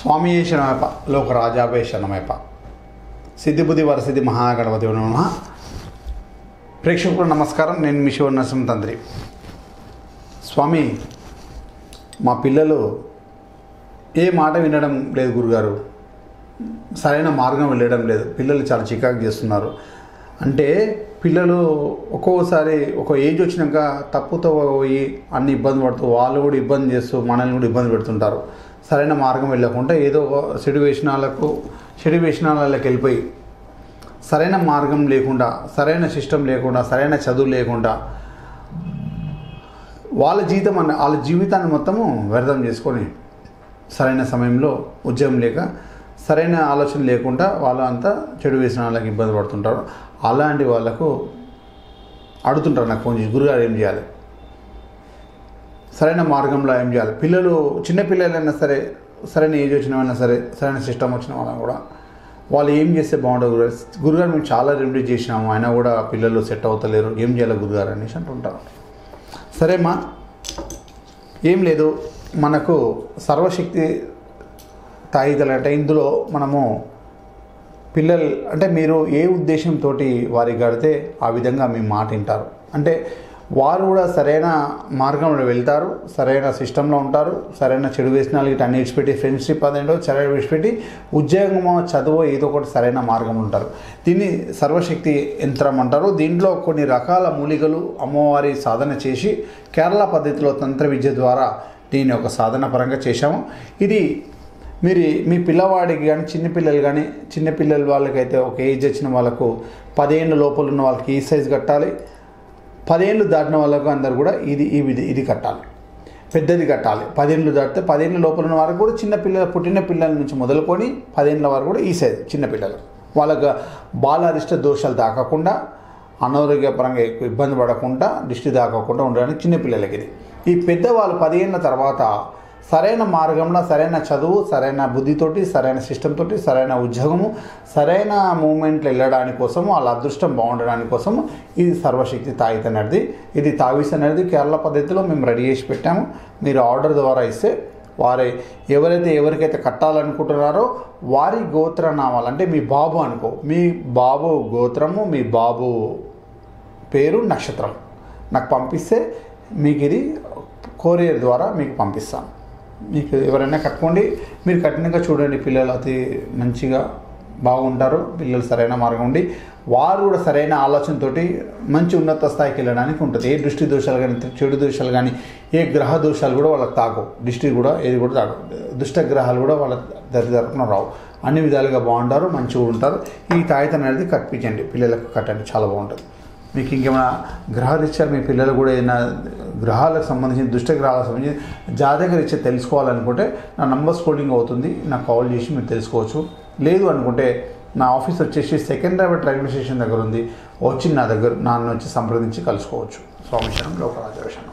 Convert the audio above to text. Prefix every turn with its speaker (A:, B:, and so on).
A: స్వామి శరణమేప లోక రాజాభే శరణమేప సిద్ధిబుద్ధి వరసిద్ధి మహాగణపతి నమ ప్రేక్షకులకు నమస్కారం నేను మీ శివ నరసింహ తండ్రి స్వామి మా పిల్లలు ఏ మాట వినడం లేదు గురుగారు సరైన మార్గం వెళ్ళడం లేదు పిల్లలు చాలా చికాకు చేస్తున్నారు అంటే పిల్లలు ఒక్కొక్కసారి ఒక ఏజ్ వచ్చినాక తప్పుతో పోయి అన్ని ఇబ్బంది పడుతూ వాళ్ళు కూడా ఇబ్బంది చేస్తూ మనల్ని కూడా ఇబ్బంది పెడుతుంటారు సరైన మార్గం వెళ్ళకుండా ఏదో ఒక చెడు వేషణాలకు చెడు వేషణాలకు వెళ్ళిపోయి సరైన మార్గం లేకుండా సరైన సిస్టమ్ లేకుండా సరైన చదువు లేకుండా వాళ్ళ జీవితం అన్న వాళ్ళ జీవితాన్ని మొత్తము వ్యర్థం చేసుకొని సరైన సమయంలో ఉద్యోగం లేక సరైన ఆలోచన లేకుండా వాళ్ళు అంతా చెడు వేసిన వాళ్ళకి ఇబ్బంది పడుతుంటారు అలాంటి వాళ్ళకు అడుగుతుంటారు నాకు ఫోన్ చేసి గురుగారు ఏం చేయాలి సరైన మార్గంలో ఏం చేయాలి పిల్లలు చిన్న పిల్లలైనా సరే సరైన ఏజ్ వచ్చిన వాళ్ళైనా సరే సరైన సిస్టమ్ వచ్చిన వాళ్ళని కూడా వాళ్ళు ఏం చేస్తే బాగుంటుంది గురుగారు గురుగారు మేము చాలా రెమెడీ చేసినాము అయినా కూడా పిల్లలు సెట్ అవుతలేరు ఏం చేయాలి గురుగారు అనేసి అంటుంటారు సరేమ్మా ఏం లేదు మనకు సర్వశక్తి తాయిదలంటే ఇందులో మనము పిల్లలు అంటే మీరు ఏ ఉద్దేశంతో వారికి కడితే ఆ విధంగా మీ మాట వింటారు అంటే వారు కూడా సరైన మార్గంలో వెళ్తారు సరైన సిస్టంలో ఉంటారు సరైన చెడు వేసినాలు ఇటు అన్ని విడిచిపెట్టి ఫ్రెండ్షిప్ అదేంటో సరైన విడిచిపెట్టి ఉద్యోగమో చదువు ఏదో ఒకటి సరైన మార్గంలో ఉంటారు దీన్ని సర్వశక్తి యంత్రం అంటారు దీంట్లో కొన్ని రకాల మూలికలు అమ్మవారి సాధన చేసి కేరళ పద్ధతిలో తంత్ర విద్య ద్వారా దీన్ని ఒక సాధన పరంగా చేశాము ఇది మీరు మీ పిల్లవాడికి కానీ చిన్నపిల్లలు కానీ చిన్నపిల్లల వాళ్ళకైతే ఒక ఏజ్ వచ్చిన వాళ్ళకు పదేళ్ళ లోపల ఉన్న వాళ్ళకి ఈ సైజు కట్టాలి పదేళ్ళు దాటిన వాళ్ళకు అందరు కూడా ఇది ఈ విధి ఇది కట్టాలి పెద్దది కట్టాలి పదేళ్ళు దాటితే పదేళ్ళ లోపల ఉన్న వారికి కూడా చిన్న పిల్లలు పుట్టిన పిల్లల నుంచి మొదలుకొని పదేళ్ళ వరకు కూడా ఈ సైజు చిన్నపిల్లలు వాళ్ళకు బాలారిష్ట దోషాలు తాకకుండా అనారోగ్యపరంగా ఎక్కువ ఇబ్బంది పడకుండా దిష్టి తాకకుండా ఉండడానికి చిన్నపిల్లలకి ఇది ఈ పెద్దవాళ్ళు పదిహేనుల తర్వాత సరైన మార్గంలో సరైన చదువు సరైన బుద్ధితోటి సరైన సిస్టమ్ తోటి సరైన ఉద్యోగము సరైన మూమెంట్లు వెళ్ళడానికి కోసము వాళ్ళ అదృష్టం బాగుండడానికి కోసము ఇది సర్వశక్తి తాయిత అనేది ఇది తావిస్ అనేది కేరళ పద్ధతిలో మేము రెడీ చేసి పెట్టాము మీరు ఆర్డర్ ద్వారా ఇస్తే వారి ఎవరైతే ఎవరికైతే కట్టాలనుకుంటున్నారో వారి గోత్రనామాలు అంటే మీ బాబు అనుకో మీ బాబు గోత్రము మీ బాబు పేరు నక్షత్రం నాకు పంపిస్తే మీకు ఇది కొరియర్ ద్వారా మీకు పంపిస్తాను మీకు ఎవరైనా కట్టుకోండి మీరు కట్టినాక చూడండి పిల్లలు అతి మంచిగా బాగుంటారు పిల్లలు సరైన మార్గం ఉండి వారు కూడా సరైన ఆలోచనతోటి మంచి ఉన్నత స్థాయికి వెళ్ళడానికి ఉంటుంది ఏ దృష్టి దోషాలు కానీ చెడు దోషాలు కానీ ఏ గ్రహ దోషాలు కూడా వాళ్ళకి తాకు దృష్టి కూడా ఏది కూడా తాకు దుష్ట గ్రహాలు కూడా వాళ్ళ దరి తరపున రావు అన్ని విధాలుగా బాగుంటారు మంచిగా ఉంటారు ఈ తాయితం అనేది కట్టించండి పిల్లలకు కట్టండి చాలా బాగుంటుంది మీకు ఇంకేమైనా గ్రహరీత్యా మీ పిల్లలు కూడా ఏదైనా గ్రహాలకు సంబంధించిన దుష్ట గ్రహాలకు సంబంధించి జాతక రీత్యా తెలుసుకోవాలనుకుంటే నా నంబర్ స్కోడింగ్ అవుతుంది నాకు కాల్ చేసి మీరు తెలుసుకోవచ్చు లేదు అనుకుంటే నా ఆఫీస్ వచ్చేసి సెకండ్రాబాద్ రైల్వే స్టేషన్ దగ్గర ఉంది వచ్చి నా దగ్గర నాన్న వచ్చి సంప్రదించి కలుసుకోవచ్చు స్వామి శరణం లోకరాజవేషణం